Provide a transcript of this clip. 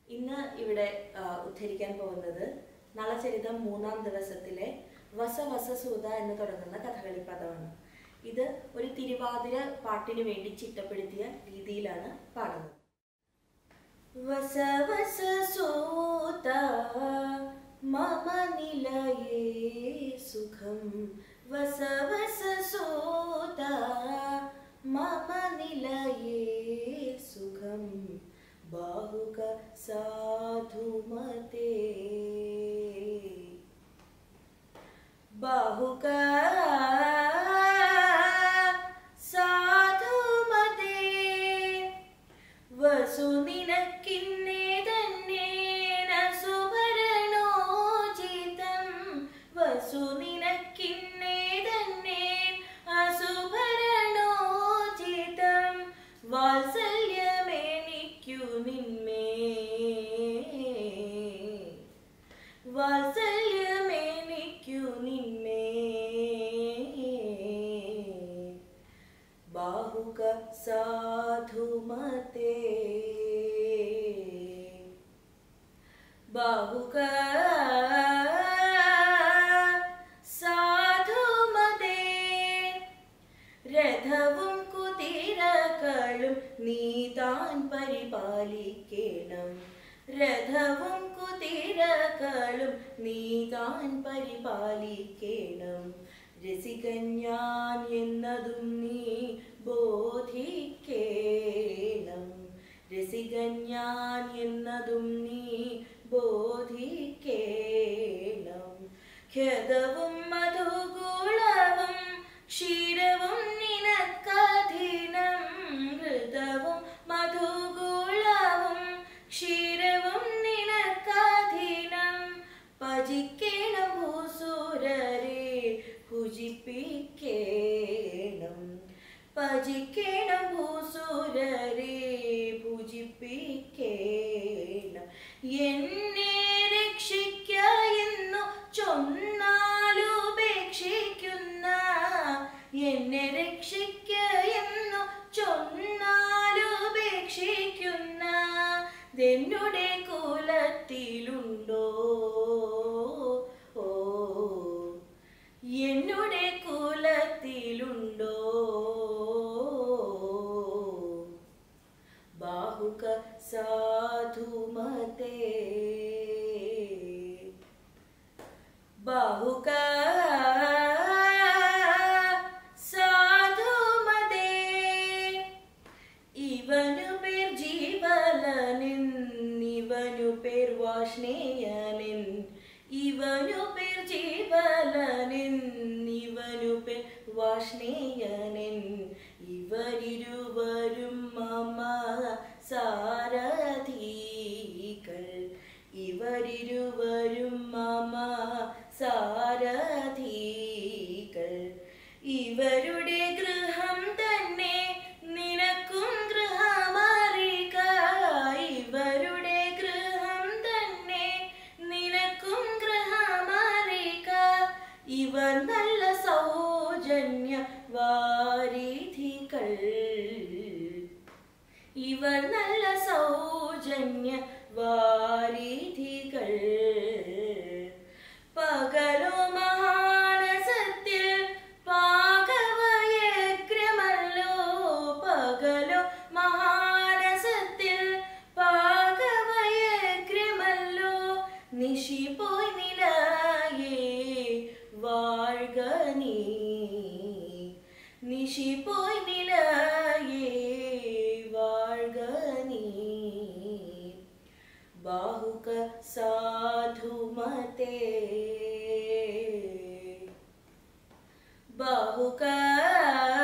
ഇന്ന് ഇവിടെ ആ, ഉദ്ധരിക്കാൻ പോകുന്നത് നളചരിതം മൂന്നാം ദിവസത്തിലെ വസ വസസൂത എന്ന് തുടങ്ങുന്ന കഥകളി പദമാണ് ഇത് ഒരു തിരുവാതിര പാട്ടിനു വേണ്ടി ചിട്ടപ്പെടുത്തിയ രീതിയിലാണ് പാടുന്നത് വസ വസ സൂത മമ നിലയേ സുഖം വസ വസ സൂത മമ നിലയേ സുഖം ബാഹുക സാധുമതേ ബാഹുക സാധുമതേ വസു നിനക്കിന്നേ തന്നേന സുഭരണോചിതം വസു നിനക്കിന്നേ തന്നെ അസുഭരണോചിതം വാത്സല്യമെനിക്കു നിന്മേ വാത്സല്യമെനിക്കു നിന്മേ ബാഹുക സാധുമതേ ബാഹുക സാധുമതേ രഥവും കുതിരകളും നീ താൻ പരിപാലിക്കണം രഥവും കുതിരകളും നീ താൻ പരിപാലിക്കണം രസികൻ ഞാൻ എന്നതും നീ ബോധിക്കേണം രസികൻ ഞാൻ എന്നതും നീ ബോധിക്കേണം ഖ്യതവും മധുകൂളവും ക്ഷീരവും നിനക്കധീനം ഘൃതവും മധുകൂളവും ക്ഷീരവും നിനക്കധീനം ഭജിക്കണം ഭൂസൂരരെ ഭുജിപ്പിക്കേണം ഭജിക്കണം ഭൂസൂരരെ ഭുജിപ്പിക്കേണം എന്നെ രക്ഷിക്ക എന്നു ചൊന്നാലുപേക്ഷിക്കുന്ന എന്നെ രക്ഷിക്ക എന്നു ചൊന്നാലുപേക്ഷിക്കുന്ന എന്നുടെ കുലത്തിലുണ്ടോ ഓ എന്നുടെ കുലത്തിലുണ്ടോ ബാഹുക സാധുമതേ ബാഹുക സാധുമതേ ഇവനു പേർ ജീവലനിൻ ഇവനു പേർ വാഷ്ണേയനിൻ ഇവനു പേർ ജീവലനിൻ ഇവനു പേർ വാഷ്ണേയനിൻ ഇവരിരുവരും മമ സാരഥികൾ ഇവരിരുവരും മമ സാരഥികൾ ഇവരുടെ ഗൃഹം തന്നെ നിനക്കും ഗൃഹമറിക ഇവരുടെ ഗൃഹം തന്നെ നിനക്കും ഗൃഹമറിക ഇവർ നല്ല സൗജന്യ വാരിധികൾ ഇവർ നല്ല സൗജന്യ വാരിധികൾ പകലോ മഹാനസത്തിൽ പാകവയഗ്രമല്ലോ പകലോ മഹാനസത്തിൽ പാകവയഗ്രമല്ലോ നിശി പോയി നിലയേ വാഴ്ക നീ നിശി പോയി നിലയേ വാഴ്ക നീ ബാഹുക സാധുമതേ ബാഹുക